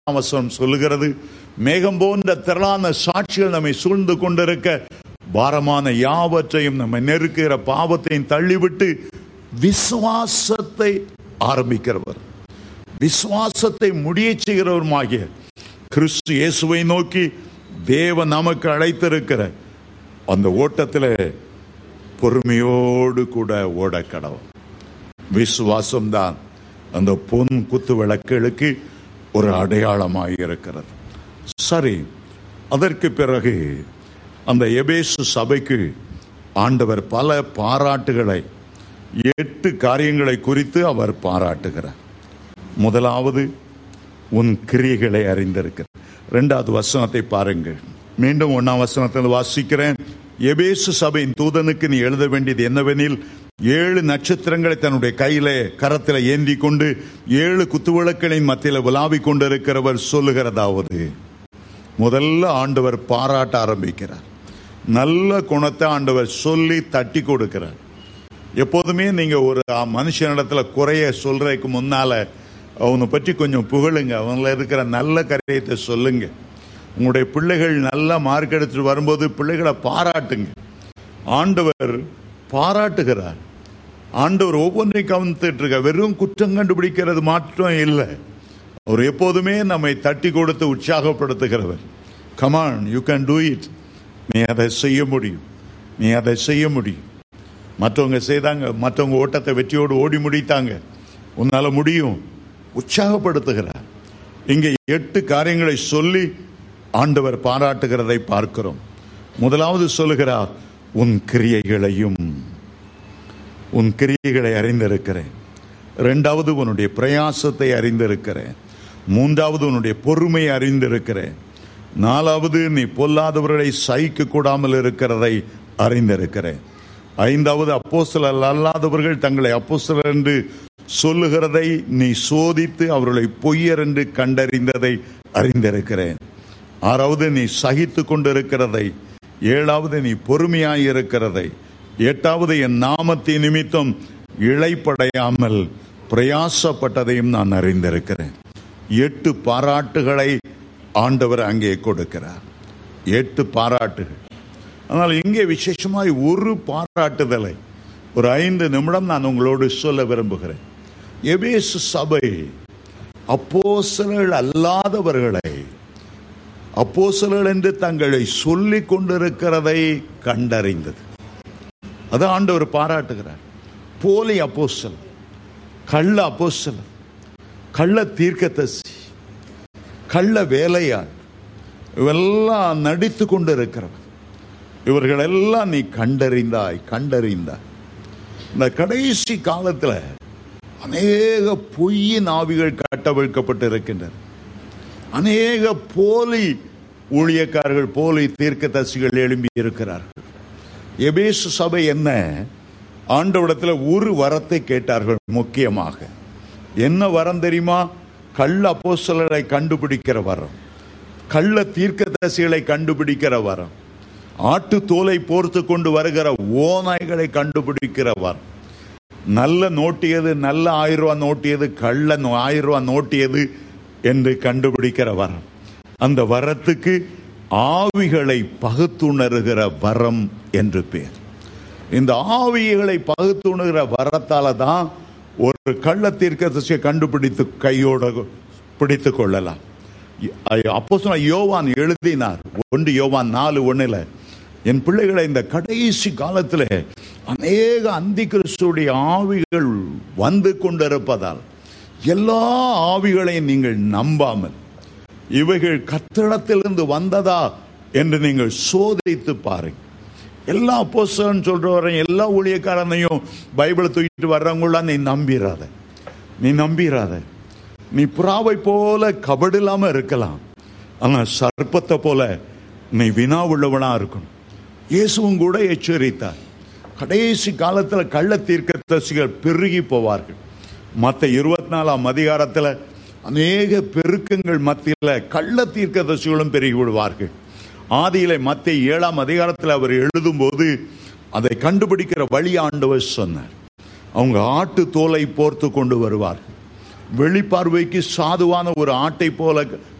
பதினாறாம் வசனம் சொல்லுகிறது மேகம் போன்ற திரளான சாட்சிகள் நம்மை சூழ்ந்து கொண்டிருக்க பாரமான யாவற்றையும் நம்மை நெருக்குகிற பாவத்தையும் தள்ளிவிட்டு விசுவாசத்தை ஆரம்பிக்கிறவர் விசுவாசத்தை முடியச் செய்கிறவருமாகிய கிறிஸ்து இயேசுவை நோக்கி தேவன் நமக்கு அழைத்திருக்கிற அந்த ஓட்டத்தில் பொறுமையோடு கூட ஓட கடவும் விசுவாசம்தான் அந்த பொன் குத்து விளக்குகளுக்கு ஒரு அடையாளமாக இருக்கிறது சரி அதற்கு பிறகு அந்த எபேசு சபைக்கு ஆண்டவர் பல பாராட்டுகளை எட்டு காரியங்களை குறித்து அவர் பாராட்டுகிறார் முதலாவது உன் கிரியைகளை அறிந்திருக்கிறார் இரண்டாவது வசனத்தை பாருங்கள் மீண்டும் ஒன்னாம் வசனத்தில் வாசிக்கிறேன் எபேசு சபையின் தூதனுக்கு நீ எழுத வேண்டியது என்னவெனில் ஏழு நட்சத்திரங்களை தன்னுடைய கையில கரத்தில் ஏந்தி கொண்டு ஏழு குத்துவிளக்களின் மத்தியில் விளாவிக் கொண்டிருக்கிறவர் சொல்லுகிறதாவது முதல்ல ஆண்டவர் பாராட்ட ஆரம்பிக்கிறார் நல்ல குணத்தை ஆண்டவர் சொல்லி தட்டி கொடுக்கிறார் எப்போதுமே நீங்க ஒரு மனுஷனிடத்துல குறைய சொல்றதுக்கு முன்னால அவனை பற்றி கொஞ்சம் புகழுங்க அவங்கள இருக்கிற நல்ல காரியத்தை சொல்லுங்க உங்களுடைய பிள்ளைகள் நல்ல மார்க் எடுத்துட்டு வரும்போது பிள்ளைகளை பாராட்டுங்க ஆண்டவர் பாராட்டுகிறார் ஆண்டவர் ஒவ்வொன்றையும் கவனித்துட்டு இருக்க வெறும் குற்றம் கண்டுபிடிக்கிறது மாற்றம் இல்லை அவர் எப்போதுமே நம்மை தட்டி கொடுத்து உற்சாகப்படுத்துகிறவர் come on you can do it நீ அதை செய்ய முடியும் நீ அதை செய்ய முடியும் மற்றவங்க செய்தாங்க மற்றவங்க ஓட்டத்தை வெற்றியோடு ஓடி முடித்தாங்க உன்னால முடியும் உற்சாகப்படுத்துகிறார் இங்கே எட்டு காரியங்களை சொல்லி ஆண்டவர் பாராட்டுகிறதை பார்க்கிறோம் முதலாவது சொல்லுகிறார் உன் கிரியைகளையும் உன் கிரியைகளை அறிந்திருக்கிறேன் இரண்டாவது உன்னுடைய பிரயாசத்தை அறிந்திருக்கிறேன் மூன்றாவது உன்னுடைய பொறுமை அறிந்திருக்கிறேன் நாலாவது நீ பொல்லாதவர்களை சகிக்க கூடாமல் இருக்கிறதை அறிந்திருக்கிறேன் ஐந்தாவது அப்போஸ்தலர் அல்லாதவர்கள் தங்களை அப்போஸ்தலர் என்று சொல்லுகிறதை நீ சோதித்து அவர்களை பொய்யர் என்று கண்டறிந்ததை அறிந்திருக்கிறேன் ஆறாவது நீ சகித்து கொண்டிருக்கிறதை ஏழாவது நீ பொறுமையாய் இருக்கிறதை எட்டாவது என் நாமத்தின் நிமித்தம் இழைப்படையாமல் பிரயாசப்பட்டதையும் நான் அறிந்திருக்கிறேன் எட்டு பாராட்டுகளை ஆண்டவர் அங்கே கொடுக்கிறார் எட்டு பாராட்டுகள் ஆனால் இங்கே விசேஷமாய் ஒரு பாராட்டுதலை ஒரு ஐந்து நிமிடம் நான் உங்களோடு சொல்ல விரும்புகிறேன் எபேசு சபை அப்போசலர்கள் அல்லாதவர்களை அப்போசலர்கள் என்று தங்களை சொல்லிக் கொண்டிருக்கிறதை கண்டறிந்தது அது ஆண்டவர் பாராட்டுகிறார் போலி அப்போஸ்தல் கள்ள அப்போஸ்தலர் கள்ள தீர்க்கதரிசி கள்ள வேலையாள் இவெல்லாம் நடித்து கொண்டிருக்கிறவர் இவர்கள் எல்லாம் நீ கண்டறிந்தாய் கண்டறிந்தாய் இந்த கடைசி காலத்தில் அநேக பொய்யின் ஆவிகள் கட்டவிழ்க்கப்பட்டு இருக்கின்றன அநேக போலி ஊழியக்காரர்கள் போலி தீர்க்கதரிசிகள் எழும்பி இருக்கிறார்கள் எபேசு சபை என்ன ஆண்டவிடத்தில் ஒரு வரத்தை கேட்டார்கள் முக்கியமாக என்ன வரம் தெரியுமா கள்ள அப்போஸ்தலரை கண்டுபிடிக்கிற வரம் கள்ள தீர்க்கதரிசிகளை கண்டுபிடிக்கிற வரம் ஆட்டு தோலை போர்த்து கொண்டு வருகிற ஓநாய்களை கண்டுபிடிக்கிற வரம் நல்ல நோட்டியது நல்ல ஆயிரம் ரூபாய் நோட்டியது கள்ள நோ- ஆயிரம் ரூபாய் நோட்டியது என்று கண்டுபிடிக்கிற வரம் அந்த வரத்துக்கு ஆவிகளை பகுத்துணர்கிற வரம் என்று பேர் இந்த ஆவிகளை பகுத்துணுகிற வரத்தால தான் ஒரு கள்ள தீர்க்கதரிசியை கண்டுபிடித்து கையோட பிடித்து கொள்ளலாம் அப்போ சொன்ன யோவான் எழுதினார் ஒன்று யோவான் நாலு ஒண்ணுல என் பிள்ளைகளை இந்த கடைசி காலத்தில் அநேக அந்தி கிறிஸ்துடைய ஆவிகள் வந்து கொண்டிருப்பதால் எல்லா ஆவிகளையும் நீங்கள் நம்பாமல் இவைகள் கத்திடத்திலிருந்து வந்ததா என்று நீங்கள் சோதித்து பாருங்க எல்லா அப்போஸ்தலன் சொல்றவரையும் எல்லா ஊழியக்காரனையும் பைபிளை தூக்கிட்டு வர்றவங்களாம் நீ நம்பிராத நீ நம்பிராத நீ புறாவை போல கபடில்லாம இருக்கலாம் ஆனா சர்ப்பத்தை போல நீ வினா உள்ளவனா இருக்கணும் இயேசுவும் கூட எச்சரித்தார் கடைசி காலத்துல கள்ள தீர்க்கதரிசிகள் பெருகி போவார்கள் மத்த இருபத்தி நாலாம் அதிகாரத்துல அநேக பெருக்கங்கள் மத்தியில கள்ள தீர்க்கதரிசிகளும் பெருகி விடுவார்கள் ஆதியில மத்திய ஏழாம் அதிகாரத்தில் அவர் எழுதும்போது அதை கண்டுபிடிக்கிற வழி ஆண்டவர் சொன்னார் அவங்க ஆட்டு தோலை போர்த்து கொண்டு வருவார்கள் வெளிப்பார்வைக்கு சாதுவான ஒரு ஆட்டை போல